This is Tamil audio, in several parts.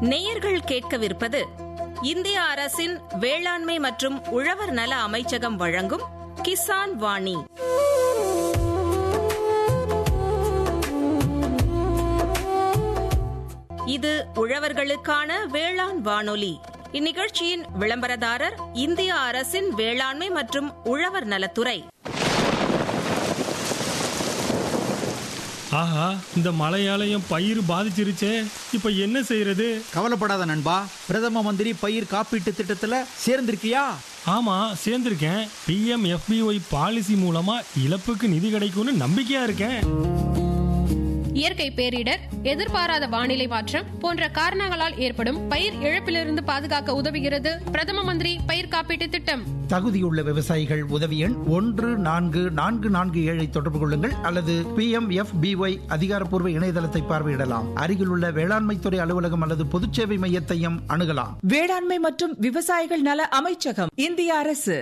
நேயர்கள் கேட்கவிருப்பது இந்திய அரசின் வேளாண்மை மற்றும் உழவர் நல அமைச்சகம் வழங்கும் கிசான் வாணி இது உழவர்களுக்கான வேளாண் வானொலி இந்நிகழ்ச்சியின் விளம்பரதாரர் இந்திய அரசின் வேளாண்மை மற்றும் உழவர் நலத்துறை ஆஹா இந்த மழையாலயம் பயிர் பாதிச்சிருச்சே இப்ப என்ன செய்யறது கவலைப்படாத நண்பா பிரதம மந்திரி பயிர் காப்பீட்டு திட்டத்துல சேர்ந்திருக்கியா ஆமா சேர்ந்திருக்கேன் பிஎம் எஃபிஒய் பாலிசி மூலமா இழப்புக்கு நிதி கிடைக்கும்னு நம்பிக்கையா இருக்கேன் இயற்கை பேரிடர் எதிர்பாராத வானிலை மாற்றம் போன்ற காரணங்களால் ஏற்படும் பயிர் இழப்பிலிருந்து பாதுகாக்க உதவுகிறது பிரதம மந்திரி பயிர் காப்பீட்டு திட்டம் தகுதியுள்ள விவசாயிகள் உதவி எண் ஒன்று நான்கு நான்கு நான்கு ஏழை தொடர்பு கொள்ளுங்கள் அல்லது பி எம் எஃப் பிஒய் அதிகாரப்பூர்வ இணையதளத்தை பார்வையிடலாம் அருகிலுள்ள வேளாண்மைத்துறை அலுவலகம் அல்லது பொதுச்சேவை மையத்தையும் அணுகலாம் வேளாண்மை மற்றும் விவசாயிகள் நல அமைச்சகம் இந்திய அரசு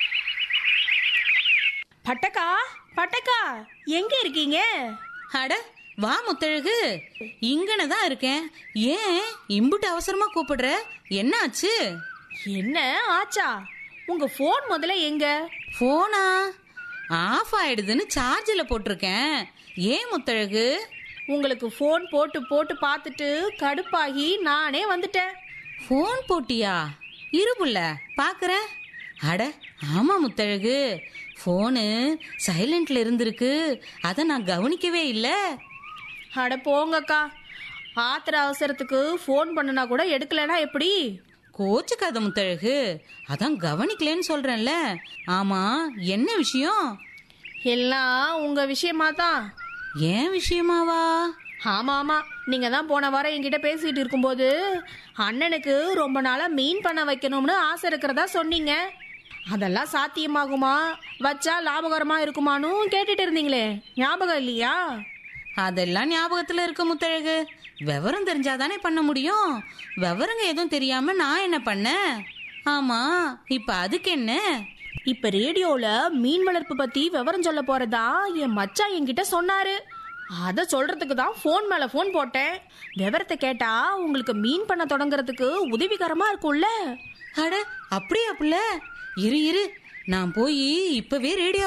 பட்டக்கா பட்டக்கா எங்க இருக்கீங்க அட வா முத்தழகு இங்கன தான் இருக்கேன் ஏன் இம்புட்டு அவசரமா கூப்பிடுற என்னாச்சு என்ன ஆச்சா உங்க போன் முதல்ல எங்க போனா ஆஃப் ஆயிடுதுன்னு சார்ஜில் போட்டிருக்கேன் ஏன் முத்தழகு உங்களுக்கு போன் போட்டு போட்டு பார்த்துட்டு கடுப்பாகி நானே வந்துட்டேன் ஃபோன் போட்டியா இருபுள்ள பார்க்குறேன் அட ஆமா முத்தழகு ஃபோனு சைலண்ட்ல இருந்திருக்கு அதை நான் கவனிக்கவே இல்லை அட போங்கக்கா ஆத்திர அவசரத்துக்கு ஃபோன் பண்ணுனா கூட எடுக்கலனா எப்படி கோச்சுக்காத முத்தழகு அதான் கவனிக்கலன்னு சொல்றேன்ல ஆமா என்ன விஷயம் எல்லாம் உங்க விஷயமா தான் ஏன் விஷயமாவா ஆமா ஆமா நீங்க தான் போன வாரம் என்கிட்ட பேசிட்டு இருக்கும்போது அண்ணனுக்கு ரொம்ப நாளா மீன் பண்ண வைக்கணும்னு ஆசை இருக்கிறதா சொன்னீங்க அதெல்லாம் சாத்தியமாகுமா வச்சா லாபகரமா இருக்குமான்னு கேட்டுட்டு இருந்தீங்களே ஞாபகம் இல்லையா அதெல்லாம் ஞாபகத்துல இருக்க முத்தழகு விவரம் தெரிஞ்சாதானே பண்ண முடியும் விவரங்க எதுவும் தெரியாம நான் என்ன பண்ணேன் ஆமா இப்ப அதுக்கு என்ன இப்ப ரேடியோல மீன் வளர்ப்பு பத்தி விவரம் சொல்ல போறதா என் மச்சான் என்கிட்ட சொன்னாரு அத சொல்றதுக்கு தான் ஃபோன் மேல ஃபோன் போட்டேன் விவரத்தை கேட்டா உங்களுக்கு மீன் பண்ண தொடங்குறதுக்கு உதவிகரமா இருக்கும்ல அட அப்படியா புள்ள இரு இரு நான் போய் இப்பவே ரேடியோ